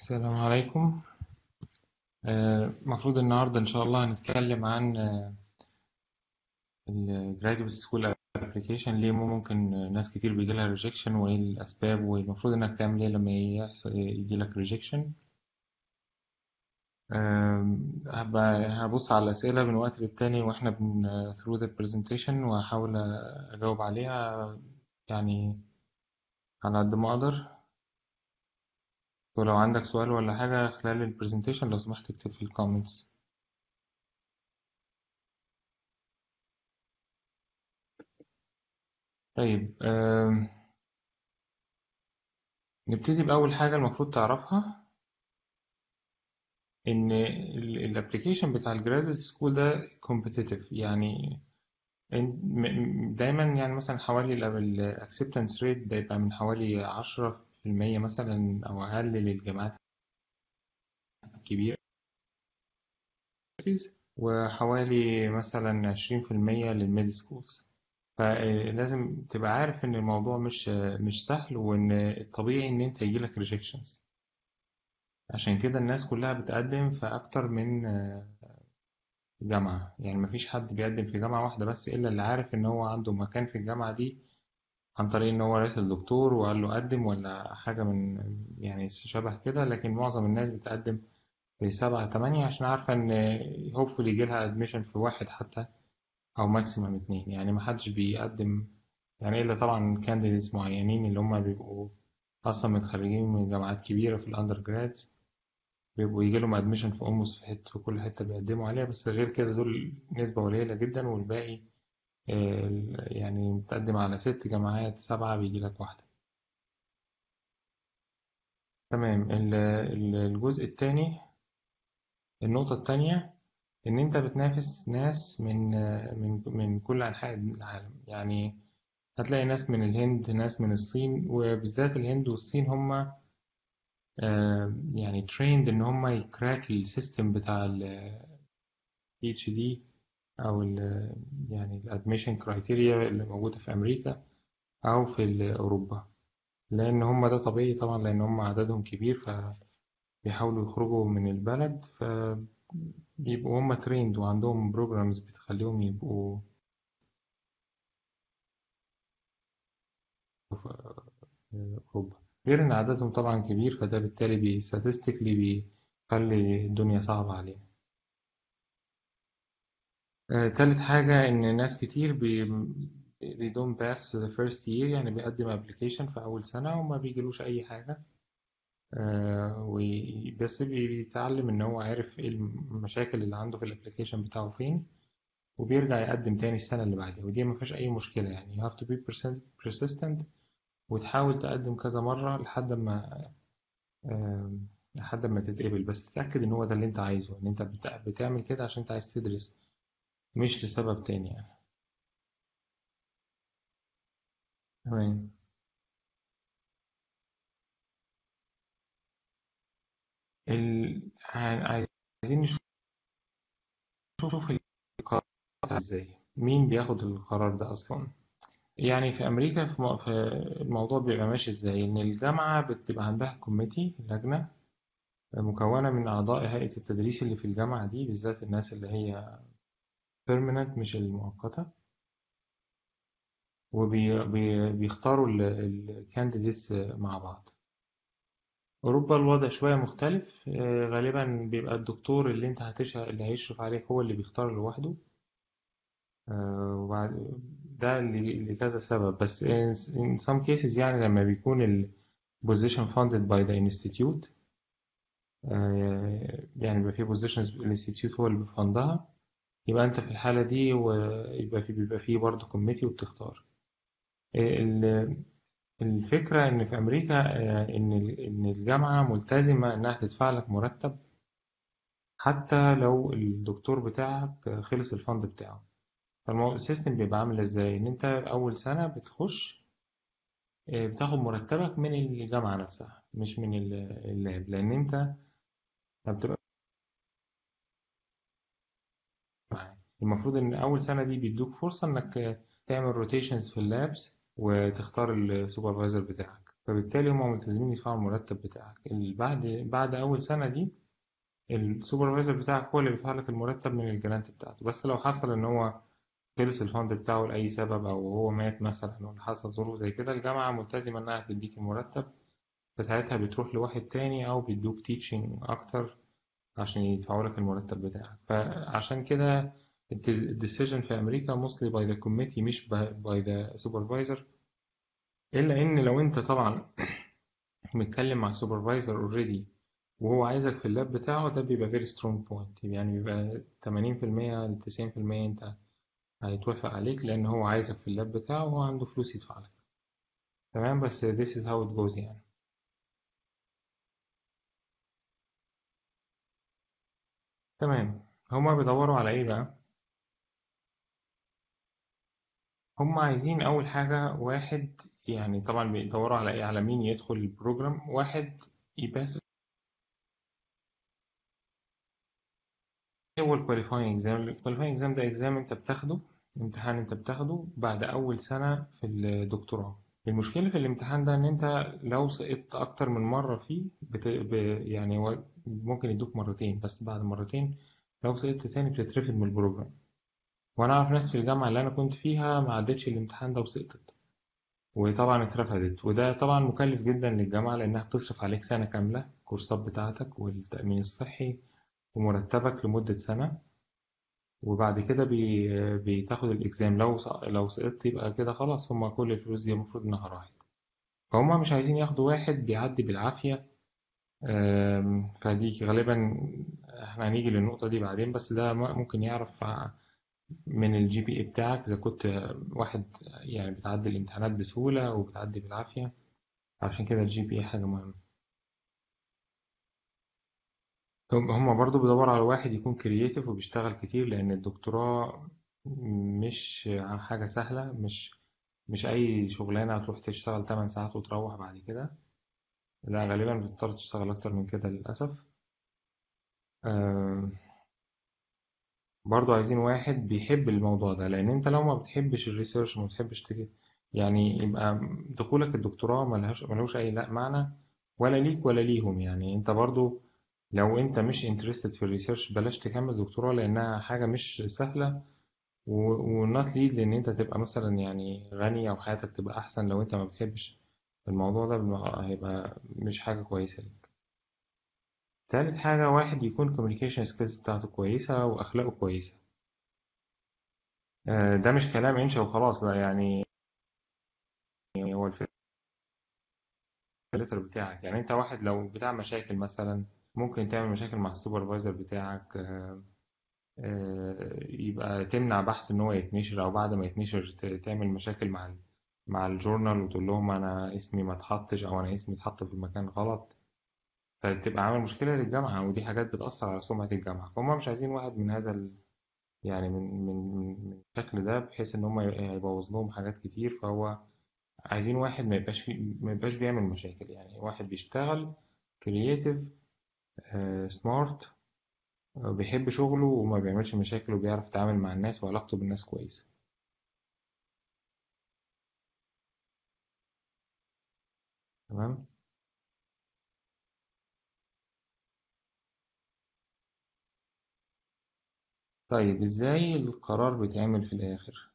السلام عليكم آه، المفروض النهاردة إن شاء الله هنتكلم عن ال Graduate School Application ليه ممكن ناس كتير بيجيلها rejection وإيه الأسباب والمفروض إنك تعمل إيه لما يحصل يجيلك rejection آم، هبقى هبص على الأسئلة من وقت للتاني وإحنا بن through the presentation وهحاول أجاوب عليها يعني على قد ما أقدر ولو عندك سؤال ولا حاجة خلال البرزنتيشن لو سمحت اكتب في الكومنتس طيب آم، نبتدي بأول حاجة المفروض تعرفها إن الابلكيشن بتاع الجرادويت سكول ده competitive يعني إن- م- م- دايما يعني مثلا حوالي الاكسبتنس ريت بيبقى من حوالي عشرة في المية مثلا أو أقل للجامعات الكبيرة وحوالي مثلا عشرين في المية للميد سكولز فلازم تبقى عارف إن الموضوع مش مش سهل وإن الطبيعي إن أنت يجيلك rejections عشان كده الناس كلها بتقدم في أكتر من جامعة يعني مفيش حد بيقدم في جامعة واحدة بس إلا اللي عارف إن هو عنده مكان في الجامعة دي عن طريق إن هو راسل الدكتور وقال له قدم ولا حاجة من يعني شبه كده لكن معظم الناس بتقدم في سبعة تمانية عشان عارفة إن hopefully يجيلها admission في واحد حتى أو ماكسيمم اتنين يعني محدش بيقدم يعني إلا طبعا candidates معينين اللي هم بيبقوا أصلا متخرجين من جامعات كبيرة في الأندر جراد بيبقوا يجيلهم admission في almost في حتة في كل حتة بيقدموا عليها بس غير كده دول نسبة قليلة جدا والباقي آه، يعني متقدم على ست جامعات سبعة بيجيلك واحدة تمام ال- ال- الجزء التاني النقطة التانية إن أنت بتنافس ناس من من من كل أنحاء العالم يعني هتلاقي ناس من الهند ناس من الصين وبالذات الهند والصين هما آه، يعني trained إن هما يكراك السيستم بتاع ال PhD أو ال يعني ال admission criteria اللي موجودة في أمريكا أو في ال- أوروبا لأن هما ده طبيعي طبعا لأن هما عددهم كبير فبيحاولوا يخرجوا من البلد فبيبقوا هما trained وعندهم programs بتخليهم يبقوا في أوروبا غير إن عددهم طبعا كبير فده بالتالي بي statistically بيخلي الدنيا صعبة عليهم آه، تالت حاجة إن ناس كتير بي they don't pass the first year يعني بيقدم application في أول سنة وما بيجيلوش أي حاجة آه، وي- بس بي- بيتعلم إن هو عارف إيه المشاكل اللي عنده في الابلكيشن بتاعه فين وبيرجع يقدم تاني السنة اللي بعدها ودي ما فيهاش أي مشكلة يعني you have to be persist- persistent وتحاول تقدم كذا مرة لحد ما آم، لحد ما تتقبل بس تتأكد إن هو ده اللي أنت عايزه إن أنت بت- بتعمل كده عشان أنت عايز تدرس مش لسبب تاني يعني تمام ال... ع- عايزين نشوف القرار ازاي مين بياخد القرار ده اصلا يعني في امريكا في, م... في الموضوع بيبقى ماشي ازاي ان الجامعه بتبقى عندها كوميتي لجنه مكونه من اعضاء هيئه التدريس اللي في الجامعه دي بالذات الناس اللي هي permanent مش المؤقته وبيختاروا الكانديديتس مع بعض أوروبا الوضع شوية مختلف آه، غالبا بيبقى الدكتور اللي انت هتشرف اللي هيشرف عليك هو اللي بيختار لوحده آه، وبعد ده ل- لكذا سبب بس in in some cases يعني لما بيكون ال position funded by the institute آه، يعني بيبقى في positions الانستيتيوت هو اللي بيفندها يبقى انت في الحالة دي ويبقى في بيبقى في برضه committee وبتختار ال- الفكرة إن في أمريكا آه، إن ال- إن الجامعة ملتزمة إنها تدفع لك مرتب حتى لو الدكتور بتاعك خلص الفند بتاعه فالمو- السيستم بيبقى عامل ازاي ان انت اول سنة بتخش آه، بتاخد مرتبك من الجامعة نفسها مش من ال- اللاب لان انت ما بتبقى معاه المفروض ان اول سنة دي بيدوك فرصة انك آه، تعمل روتيشنز في اللابس وتختار السوبرفايزر بتاعك فبالتالي هم ملتزمين يدفعوا المرتب بتاعك ال- بعد بعد أول سنة دي السوبرفايزر بتاعك هو اللي بيدفع لك المرتب من الجرانت بتاعته بس لو حصل إن هو خلص الفند بتاعه لأي سبب أو هو مات مثلا أو حصل ظروف زي كده الجامعة ملتزمة إنها تديك المرتب فساعتها بتروح لواحد تاني أو بيدوك تيتشنج أكتر عشان يدفعوا لك المرتب بتاعك فعشان كده الديسيجن في أمريكا mostly by the committee مش by the supervisor إلا إن لو أنت طبعا متكلم مع supervisor already وهو عايزك في اللاب بتاعه ده بيبقى very strong point يعني بيبقى 80% ل 90% أنت هيتوافق عليك لأن هو عايزك في اللاب بتاعه وهو عنده فلوس يدفع لك تمام بس this is how it goes يعني تمام هما بيدوروا على إيه بقى؟ هما عايزين أول حاجة واحد يعني طبعا بيدوروا على إيه على مين يدخل البروجرام واحد يباس هو الكواليفاينج اكزام الكواليفاينج اكزام ده اكزام انت بتاخده امتحان انت بتاخده بعد اول سنة في الدكتوراه المشكلة في الامتحان ده ان انت لو سقطت اكتر من مرة فيه بت... ب... يعني هو ممكن يدوك مرتين بس بعد مرتين لو سقطت تاني بتترفد من البروجرام وانا اعرف ناس في الجامعة اللي انا كنت فيها ما عدتش الامتحان ده وسقطت وطبعا اترفضت وده طبعا مكلف جدا للجامعة لانها بتصرف عليك سنة كاملة الكورسات بتاعتك والتأمين الصحي ومرتبك لمدة سنة وبعد كده بي... بتاخد الإكزام لو سق- لو سقطت يبقى كده خلاص هما كل الفلوس دي المفروض إنها راحت فهما مش عايزين ياخدوا واحد بيعدي بالعافية أم، فدي غالبا احنا هنيجي للنقطة دي بعدين بس ده م- ممكن يعرف ع- من الجي بي اي بتاعك إذا كنت واحد يعني بتعدي الامتحانات بسهولة وبتعدي بالعافية عشان كده الجي بي اي حاجة مهمة هم هم برضو بيدوروا على واحد يكون كرييتيف وبيشتغل كتير لأن الدكتوراه مش حاجة سهلة مش مش أي شغلانة هتروح تشتغل 8 ساعات وتروح بعد كده لا غالبا بتضطر تشتغل أكتر من كده للأسف آم، برضو عايزين واحد بيحب الموضوع ده لأن أنت لو ما بتحبش الريسيرش وما بتحبش تجي يعني يبقى دخولك الدكتوراه ملهاش ملوش أي لا معنى ولا ليك ولا ليهم يعني أنت برضو لو أنت مش انترستد في الريسيرش بلاش تكمل دكتوراه لأنها حاجة مش سهلة ونوت ليد لان انت تبقى مثلا يعني غني او حياتك تبقى احسن لو انت ما بتحبش الموضوع ده بيبقى- هيبقى مش حاجة كويسة ليك تالت حاجة واحد يكون communication skills بتاعته كويسة واخلاقه كويسة آه، ده مش كلام انشا وخلاص لا يعني هو الفلتر بتاعك يعني انت واحد لو بتاع مشاكل مثلا ممكن تعمل مشاكل مع السوبرفايزر بتاعك آه، آه، يبقى تمنع بحث ان هو يتنشر او بعد ما يتنشر ت- تعمل مشاكل مع ال- مع الجورنال وتقول لهم انا اسمي ما اتحطش او انا اسمي اتحط في المكان غلط فتبقى عامل مشكلة للجامعة ودي حاجات بتأثر على سمعة الجامعة فهم مش عايزين واحد من هذا ال... يعني من من من من الشكل ده بحيث ان هم هيبوظ لهم حاجات كتير فهو عايزين واحد ما يبقاش فيه ما يبقاش بيعمل مشاكل يعني واحد بيشتغل كرييتيف سمارت بيحب شغله وما بيعملش مشاكل وبيعرف يتعامل مع الناس وعلاقته بالناس كويسة تمام طيب ازاي القرار بيتعمل في الآخر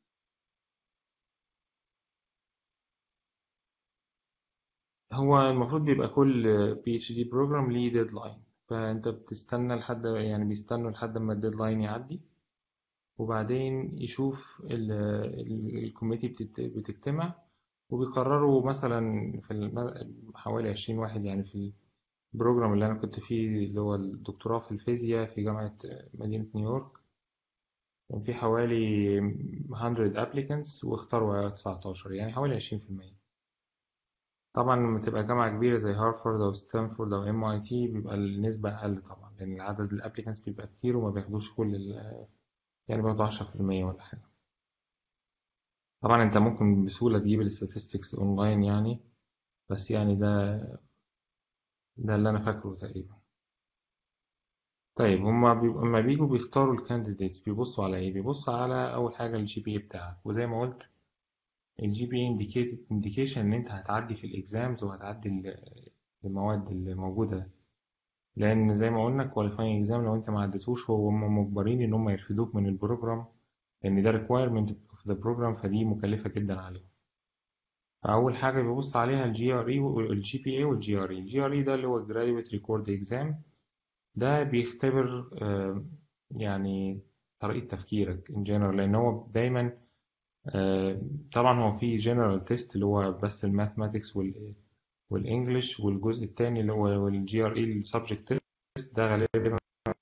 هو المفروض بيبقى كل بي اتش دي بروجرام ليه ديدلاين فانت بتستنى لحد يعني بيستنوا لحد ما الديدلاين يعدي وبعدين يشوف الكوميتي بتجتمع وبيقرروا مثلا في الم- حوالي عشرين واحد يعني في البروجرام اللي أنا كنت فيه اللي هو الدكتوراه في الفيزياء في جامعة مدينة نيويورك كان في حوالي 100 applicants واختاروا 19 يعني حوالي 20% طبعا لما تبقى جامعة كبيرة زي هارفارد أو ستانفورد أو ام اي تي بيبقى النسبة أقل طبعا لأن العدد الابليكانتس بيبقى كتير وما بياخدوش كل ال يعني بياخدوا 10% ولا حاجة طبعا أنت ممكن بسهولة تجيب الستاتستكس أونلاين يعني بس يعني ده ده اللي أنا فاكره تقريبا طيب هما بيبقوا لما بيجوا بيختاروا الكانديديتس بيبصوا على إيه؟ بيبصوا على أول حاجة الجي بي إي بتاعك وزي ما قلت الجي بي اي انديكيشن ان انت هتعدي في الاكزامز وهتعدي ال- المواد اللي موجودة لان زي ما قلنا كواليفاينج اكزام لو انت ما عدتوش هو هم مجبرين ان هم يرفدوك من البروجرام لان ده requirement of the program فدي مكلفة جدا عليهم فأول حاجة بيبص عليها الجي ار اي والجي بي اي والجي ار اي الجي ار اي ده اللي هو الجراديويت ريكورد اكزام ده بيختبر آه، يعني طريقة تفكيرك in general لأن هو دايما آه، طبعا هو في general test اللي هو بس الماثماتكس وال والانجليش والجزء التاني اللي هو الجي ار اي السبجكت تيست ده غالبا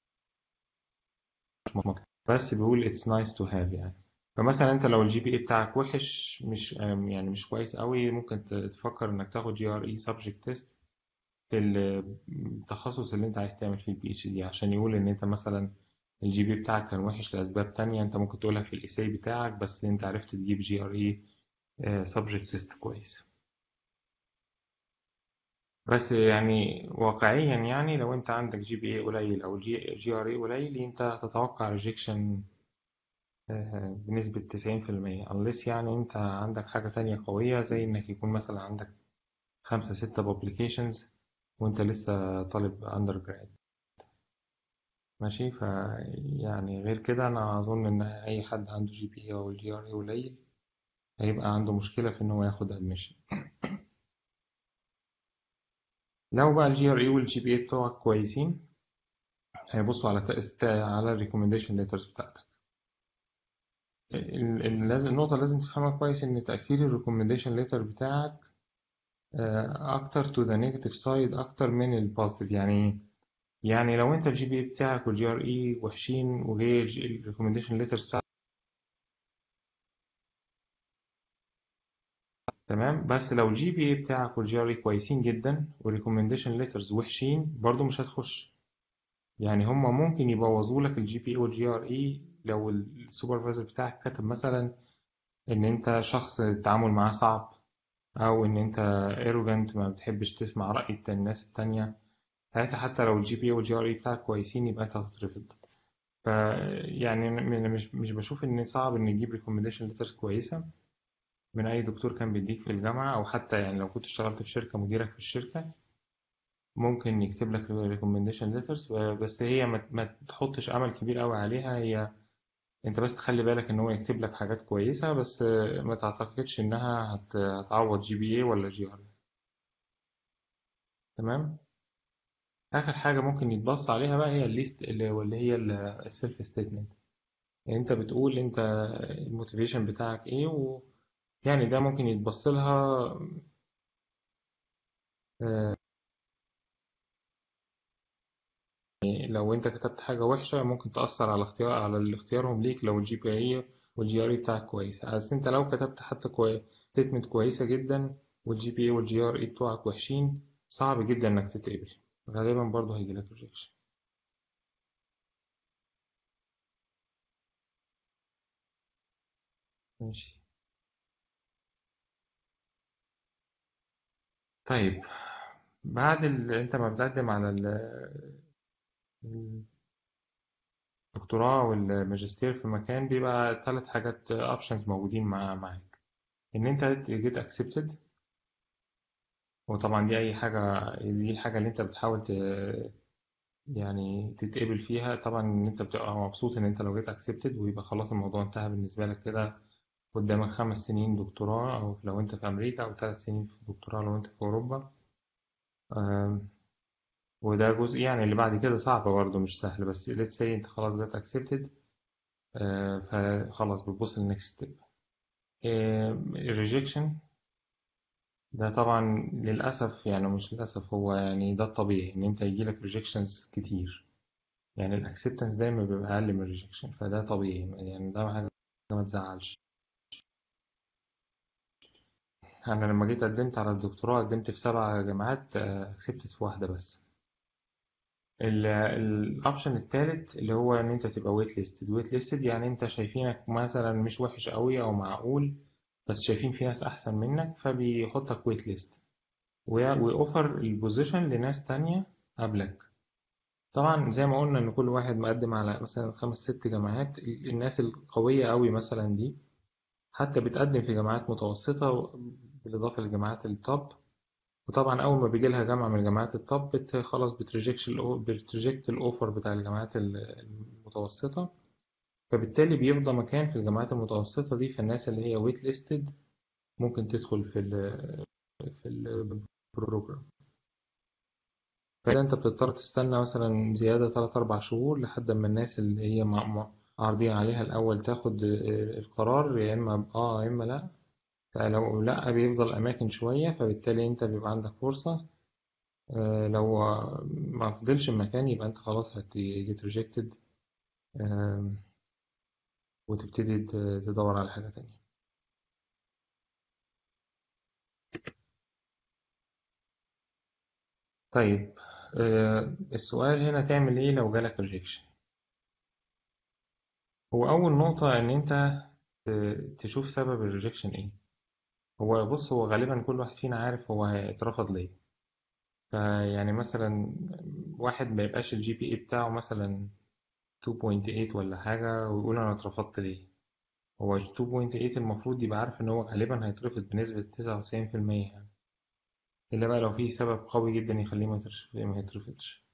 مش مطلوب بس بيقول it's nice to have يعني فمثلا انت لو الجي بي اي بتاعك وحش مش آم، يعني مش كويس قوي ممكن ت- تفكر انك تاخد جي ار اي سبجكت تيست في التخصص اللي انت عايز تعمل فيه البي اتش دي عشان يقول ان انت مثلا الجي بي بتاعك كان وحش لاسباب تانية انت ممكن تقولها في الايساي بتاعك بس انت عرفت تجيب جي ار اي سبجكت تيست كويس بس يعني واقعيا يعني لو انت عندك جي بي اي قليل او جي جي ار اي قليل انت هتتوقع ريجكشن بنسبة 90% unless يعني انت عندك حاجة تانية قوية زي انك يكون مثلا عندك خمسة ستة publications وانت لسه طالب undergrad ماشي ف يعني غير كده انا اظن ان اي حد عنده جي بي اي او الجي ار اي قليل هيبقى عنده مشكلة في ان هو ياخد admission لو بقى الجي ار اي والجي بي اي بتوعك كويسين هيبصوا على تأس- على الريكومنديشن ليترز بتاعتك ال- ال- لازم النقطة لازم تفهمها كويس إن تأثير الريكومنديشن ليتر بتاعك آه، أكتر to the negative side أكتر من البوزيتيف يعني يعني لو أنت الجي بي إي بتاعك والجي آر إي وحشين وجاي الريكومنديشن ليترز بتاعك تمام بس لو الجي بي إي بتاعك والجي آر إي كويسين جدا والريكومنديشن ليترز وحشين برضو مش هتخش يعني هما ممكن يبوظوا لك الجي بي إي والجي آر إي لو السوبرفايزر بتاعك كتب مثلا إن أنت شخص التعامل معاه صعب او ان انت arrogant ما بتحبش تسمع رأي الناس التانية ساعتها حتى لو الجي بي والجي ار اي بتاعك كويسين يبقى انت هتترفض ف يعني م- مش مش بشوف ان صعب ان تجيب ريكومنديشن ليترز كويسة من اي دكتور كان بيديك في الجامعة او حتى يعني لو كنت اشتغلت في شركة مديرك في الشركة ممكن يكتب لك ريكومنديشن ليترز بس هي ما ما تحطش امل كبير قوي عليها هي انت بس تخلي بالك ان هو يكتب لك حاجات كويسة بس ما تعتقدش انها هت- هتعوض جي بي اي ولا جي ار تمام آخر حاجة ممكن يتبص عليها بقى هي الليست اللي واللي هي السيلف ستيتمنت يعني أنت بتقول أنت الموتيفيشن بتاعك إيه و يعني ده ممكن يتبص لها آه، لو أنت كتبت حاجة وحشة ممكن تأثر على اختيار على اختيارهم ليك لو الجي بي اي والجي ار اي بتاعك كويس بس أنت لو كتبت حتى كوي... ستيتمنت كويسة جدا والجي بي اي والجي ار اي بتوعك وحشين صعب جدا إنك تتقبل غالبا برضه هيجيلك ريجكشن ماشي طيب بعد ال... انت ما بتقدم على ال... الدكتوراه والماجستير في مكان بيبقى ثلاث حاجات اوبشنز موجودين مع معاك ان انت جيت اكسبتد وطبعا دي اي حاجه دي الحاجه اللي انت بتحاول ت... يعني تتقبل فيها طبعا ان انت بتبقى مبسوط ان انت لو جيت اكسبتد ويبقى خلاص الموضوع انتهى بالنسبه لك كده قدامك خمس سنين دكتوراه او لو انت في امريكا او ثلاث سنين في دكتوراه لو انت في اوروبا آم، وده جزء يعني اللي بعد كده صعب برضه مش سهل بس let's say انت خلاص جت accepted آه، فخلاص بتبص للنكست ستيب الريجكشن ده طبعا للأسف يعني مش للأسف هو يعني ده الطبيعي إن أنت يجيلك rejections كتير يعني الأكسبتنس دايما بيبقى أقل من الريجكشن فده طبيعي يعني ده حاجة ما تزعلش أنا لما جيت قدمت على الدكتوراه قدمت في سبع جامعات أكسبتت في واحدة بس الاوبشن التالت اللي هو ان انت تبقى ويت ليستد ويت ليستد يعني انت شايفينك مثلا مش وحش قوي او معقول بس شايفين في ناس احسن منك فبيحطك ويت ليست ويوفر البوزيشن لناس تانية قبلك طبعا زي ما قلنا ان كل واحد مقدم على مثلا خمس ست جامعات الناس القوية قوي مثلا دي حتى بتقدم في جامعات متوسطة بالإضافة لجامعات التوب وطبعا أول ما بيجي لها جامعة من جامعات التوب بت خلاص بتريجكت بتريجكت الأوفر بتاع الجامعات المتوسطة فبالتالي بيفضى مكان في الجامعات المتوسطة دي فالناس اللي هي ويت ليستد ممكن تدخل في ال في البروجرام فإذا أنت بتضطر تستنى مثلا زيادة تلات أربع شهور لحد ما الناس اللي هي عارضين عليها الأول تاخد القرار يا إما آه يا إما لأ فلو لأ بيفضل أماكن شوية فبالتالي أنت بيبقى عندك فرصة لو ما فضلش المكان يبقى أنت خلاص هتجيت ريجكتد وتبتدي تدور على حاجة تانية طيب السؤال هنا تعمل ايه لو جالك rejection هو أول نقطة إن أنت تشوف سبب الريجكشن ايه هو بص هو غالبا كل واحد فينا عارف هو هيترفض ليه فيعني مثلا واحد ما يبقاش الجي بي اي بتاعه مثلا 2.8 ولا حاجة ويقول أنا اترفضت ليه هو 2.8 المفروض يبقى عارف إن هو غالبا هيترفض بنسبة 99% يعني إلا بقى لو في سبب قوي جدا يخليه ما يترفضش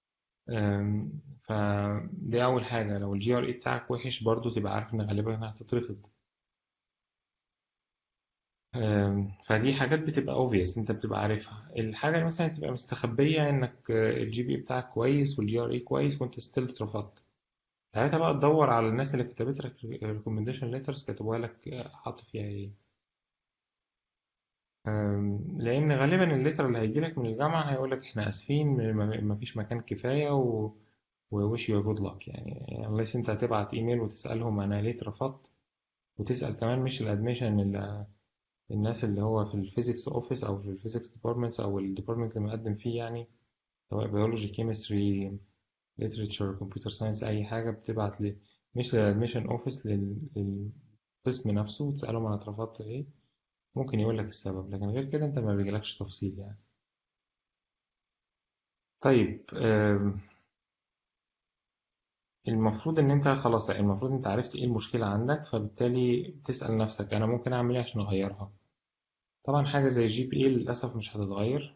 فدي أول حاجة لو الجي ار اي بتاعك وحش برضو تبقى عارف إن غالبا هتترفض فدي حاجات بتبقى obvious انت بتبقى عارفها الحاجة اللي مثلا تبقى مستخبية انك الجي بي بتاعك كويس والجي ار اي كويس وانت ستيل اترفضت ساعتها بقى تدور على الناس اللي كتبت لك recommendation letters كتبوها لك حطوا فيها ايه لان غالبا الليتر اللي هيجي لك من الجامعة هيقول لك احنا اسفين مفيش مكان كفاية و ووش يو جود لك يعني unless انت هتبعت ايميل وتسألهم انا ليه اترفضت وتسأل كمان مش الادميشن اللي الناس اللي هو في الفيزيكس اوفيس او في الفيزيكس ديبارتمنتس او الديبارتمنت اللي مقدم فيه يعني سواء بيولوجي كيمستري ليتريتشر كمبيوتر ساينس اي حاجه بتبعت لي مش للادميشن اوفيس للقسم نفسه وتسالهم انا اترفضت ليه ممكن يقول لك السبب لكن غير كده انت ما بيجيلكش تفصيل يعني طيب المفروض ان انت خلاص المفروض انت عرفت ايه المشكله عندك فبالتالي تسال نفسك انا ممكن اعمل ايه عشان اغيرها طبعا حاجة زي جي بي اي للأسف مش هتتغير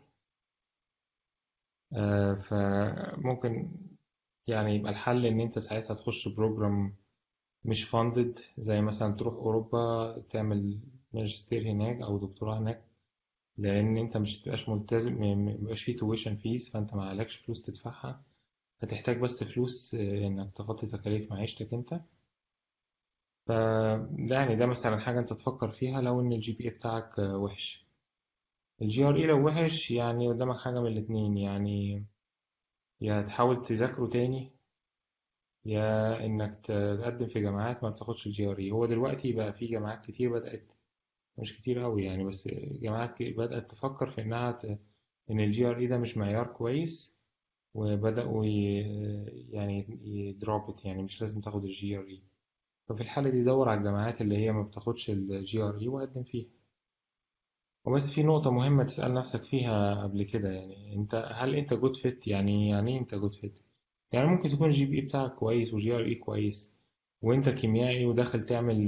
آه فممكن يعني يبقى الحل إن أنت ساعتها تخش بروجرام مش فاندد زي مثلا تروح أوروبا تعمل ماجستير هناك أو دكتوراه هناك لأن أنت مش متبقاش ملتزم مبقاش فيه تويشن فيز فأنت معلكش فلوس تدفعها هتحتاج بس فلوس إنك تغطي تكاليف معيشتك أنت ف يعني ده مثلا حاجة أنت تفكر فيها لو إن الجي بي إيه بتاعك وحش الجي ار إي لو وحش يعني قدامك حاجة من الاتنين يعني يا تحاول تذاكره تاني يا إنك تقدم في جامعات ما بتاخدش الجي ار إي هو دلوقتي بقى في جامعات كتير بدأت مش كتير أوي يعني بس جامعات بدأت تفكر في إنها ت... إن الجي ار إي ده مش معيار كويس وبدأوا ي... يعني يدروبت يعني مش لازم تاخد الجي ار إي ففي الحالة دي دور على الجامعات اللي هي ما بتاخدش الجي ار اي وقدم فيها وبس في نقطة مهمة تسأل نفسك فيها قبل كده يعني انت هل انت جود فيت يعني يعني ايه انت جود فيت يعني ممكن تكون الجي بي اي بتاعك كويس وجي ار اي كويس وانت كيميائي وداخل تعمل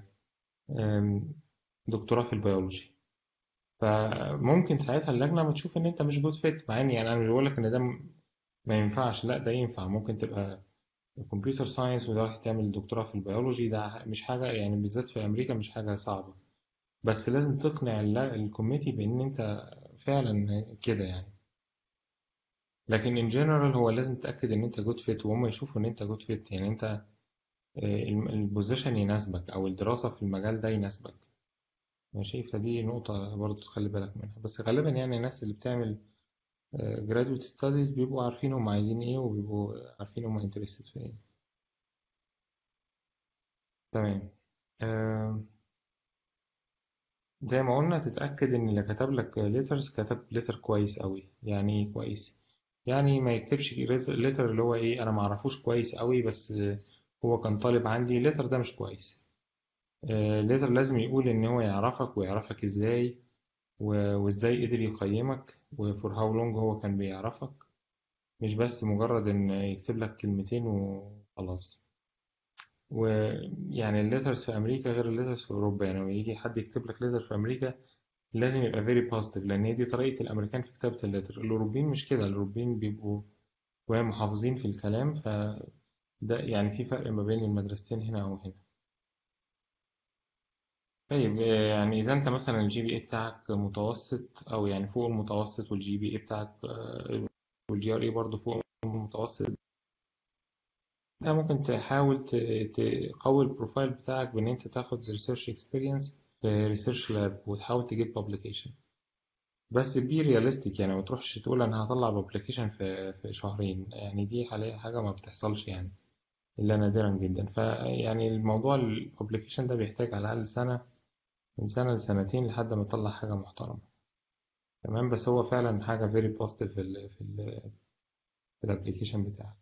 دكتوراه في البيولوجي فممكن ساعتها اللجنة ما تشوف ان انت مش جود فيت مع ان يعني انا مش بقولك ان ده ما ينفعش لا ده ينفع ممكن تبقى الكمبيوتر ساينس وده راح تعمل دكتوراه في البيولوجي ده مش حاجة يعني بالذات في أمريكا مش حاجة صعبة بس لازم تقنع الكوميتي بإن أنت فعلا كده يعني لكن in general هو لازم تتأكد إن أنت جود فيت وهم يشوفوا إن أنت جود فيت يعني أنت البوزيشن يناسبك أو الدراسة في المجال ده يناسبك ماشي فدي نقطة برضو تخلي بالك منها بس غالبا يعني الناس اللي بتعمل graduate studies بيبقوا عارفين هم عايزين ايه وبيبقوا عارفين هم interested في ايه تمام آه زي ما قلنا تتأكد ان اللي كتب لك letters كتب letter كويس قوي يعني ايه كويس يعني ما يكتبش letter اللي هو ايه انا معرفوش كويس قوي بس هو كان طالب عندي letter ده مش كويس آه letter لازم يقول ان هو يعرفك ويعرفك ازاي وازاي قدر يقيمك وفور هاو لونج هو كان بيعرفك مش بس مجرد ان يكتب لك كلمتين وخلاص ويعني الليترز في أمريكا غير الليترز في أوروبا يعني لما يجي حد يكتب لك ليتر في أمريكا لازم يبقى very positive لأن هي دي طريقة الأمريكان في كتابة الليتر الأوروبيين مش كده الأوروبيين بيبقوا شوية محافظين في الكلام فده يعني في فرق ما بين المدرستين هنا أو هنا طيب آه، يعني إذا أنت مثلا الجي بي إيه بتاعك متوسط أو يعني فوق المتوسط والجي بي إيه بتاعك آه، والجي ار إيه برضه فوق المتوسط أنت ممكن تحاول ت- تقوي البروفايل بتاعك بإن أنت تاخد ريسيرش اكسبيرينس في ريسيرش لاب وتحاول تجيب بابليكيشن بس بي رياليستيك يعني ما تروحش تقول أنا هطلع بابليكيشن في في شهرين يعني دي حاليا حاجة ما بتحصلش يعني إلا نادرا جدا فيعني الموضوع البابليكيشن ده بيحتاج على الأقل سنة من سنة لسنتين لحد ما تطلع حاجة محترمة تمام بس هو فعلا حاجة very positive في ال في ال في الابليكيشن بتاعك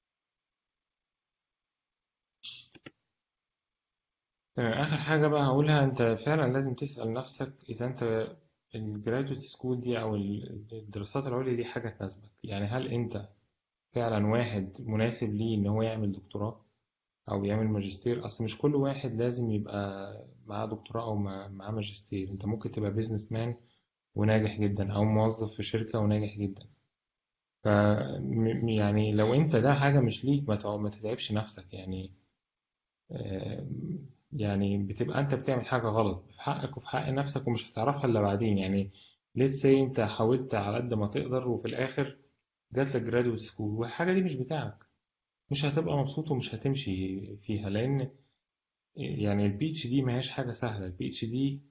تمام آخر حاجة بقى هقولها أنت فعلا لازم تسأل نفسك إذا أنت الجرادويت سكول دي أو ال- الدراسات العليا دي حاجة تناسبك يعني هل أنت فعلا واحد مناسب ليه إن هو يعمل دكتوراه أو يعمل ماجستير أصل مش كل واحد لازم يبقى معاه دكتوراه أو مع- معاه ماجستير أنت ممكن تبقى بيزنس مان وناجح جدا أو موظف في شركة وناجح جدا ف م- يعني لو أنت ده حاجة مش ليك ما تع- ما تتعبش نفسك يعني آه، يعني بتبقى انت بتعمل حاجة غلط في حقك وفي حق نفسك ومش هتعرفها الا بعدين يعني let's say انت حاولت على قد ما تقدر وفي الاخر جات لك graduate school والحاجة دي مش بتاعك مش هتبقى مبسوط ومش هتمشي فيها لان يعني البي اتش دي ماهيش حاجة سهلة البي اتش دي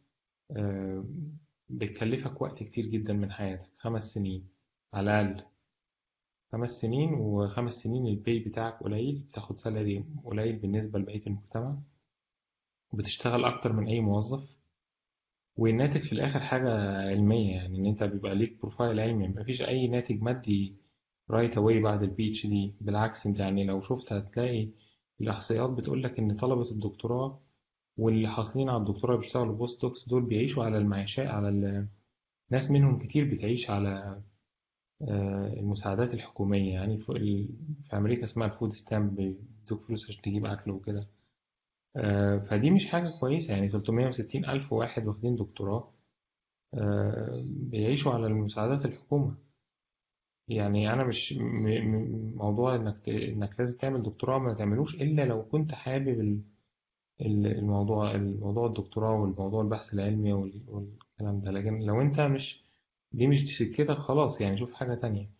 بتكلفك وقت كتير جدا من حياتك خمس سنين على الأقل خمس سنين وخمس سنين البي بتاعك قليل بتاخد سالري قليل بالنسبة لبقية المجتمع وبتشتغل أكتر من أي موظف والناتج في الآخر حاجة علمية يعني إن أنت بيبقى ليك بروفايل علمي مفيش أي ناتج مادي رايت أواي بعد البي اتش دي بالعكس أنت يعني لو شفت هتلاقي الإحصائيات بتقولك إن طلبة الدكتوراه واللي حاصلين على الدكتوراه بيشتغلوا بوست دوكس دول بيعيشوا على المعيشات على ال- ناس منهم كتير بتعيش على آه، المساعدات الحكومية يعني الف- ال- في أمريكا اسمها الفود ستامب بيدوك فلوس عشان تجيب أكل وكده آه، فدي مش حاجة كويسة يعني 360 ألف واحد واخدين دكتوراه آه، بيعيشوا على المساعدات الحكومة يعني أنا مش م- م- موضوع إنك ت- إنك لازم تعمل دكتوراه ما تعملوش إلا لو كنت حابب ال- ال- الموضوع الموضوع الدكتوراه والموضوع البحث العلمي وال- والكلام ده لكن لو أنت مش دي مش سكتك خلاص يعني شوف حاجة تانية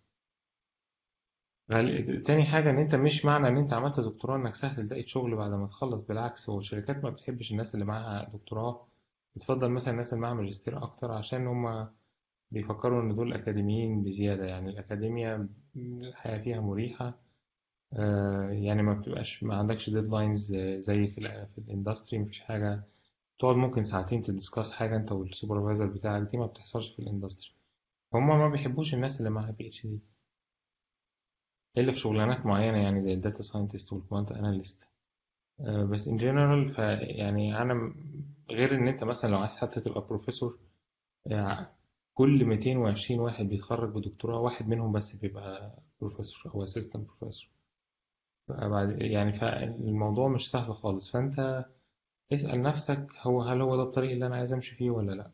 غال- تاني حاجة إن أنت مش معنى إن أنت عملت دكتوراه إنك سهل تلاقي شغل بعد ما تخلص بالعكس هو الشركات ما بتحبش الناس اللي معاها دكتوراه بتفضل مثلا الناس اللي معاها ماجستير أكتر عشان هما بيفكروا إن دول أكاديميين بزيادة يعني الأكاديمية الحياة فيها مريحة آه، يعني ما بتبقاش ما عندكش ديدلاينز زي في ال في الاندستري مفيش حاجة تقعد ممكن ساعتين تدسكاس حاجة أنت والسوبرفايزر بتاعك دي ما بتحصلش في الاندستري هما ما بيحبوش الناس اللي معاها بي اتش دي إلا في شغلانات معينة يعني زي الداتا ساينتست والكوانت أناليست بس in general فيعني أنا م- غير إن أنت مثلا لو عايز حتى تبقى بروفيسور يعني كل 220 واحد بيتخرج بدكتوراه واحد منهم بس بيبقى بروفيسور أو أسيستنت بروفيسور بعد يعني فالموضوع مش سهل خالص فأنت اسأل نفسك هو هل هو ده الطريق اللي أنا عايز أمشي فيه ولا لأ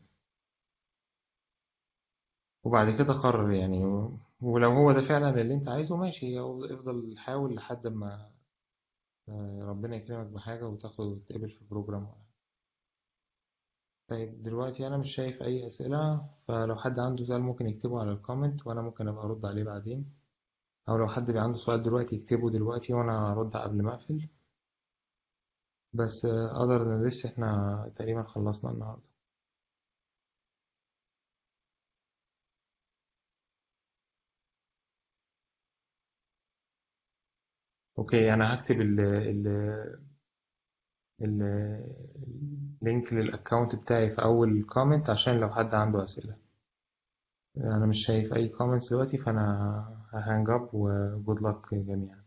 وبعد كده قرر يعني ولو هو ده فعلا اللي أنت عايزه ماشي افضل حاول لحد ما آه، ربنا يكرمك بحاجة وتاخد وتقبل في بروجرام طيب دلوقتي أنا مش شايف أي أسئلة فلو حد عنده سؤال ممكن يكتبه على الكومنت وأنا ممكن أبقى أرد عليه بعدين أو لو حد بقى عنده سؤال دلوقتي يكتبه دلوقتي وأنا أرد قبل ما أقفل بس other than this إحنا تقريبا خلصنا النهاردة أوكي أنا هكتب ال ال ال اللينك للأكاونت بتاعي في أول كومنت عشان لو حد عنده أسئلة أنا مش شايف أي كومنتس دلوقتي فأنا ههانج أب وجود لك جميعا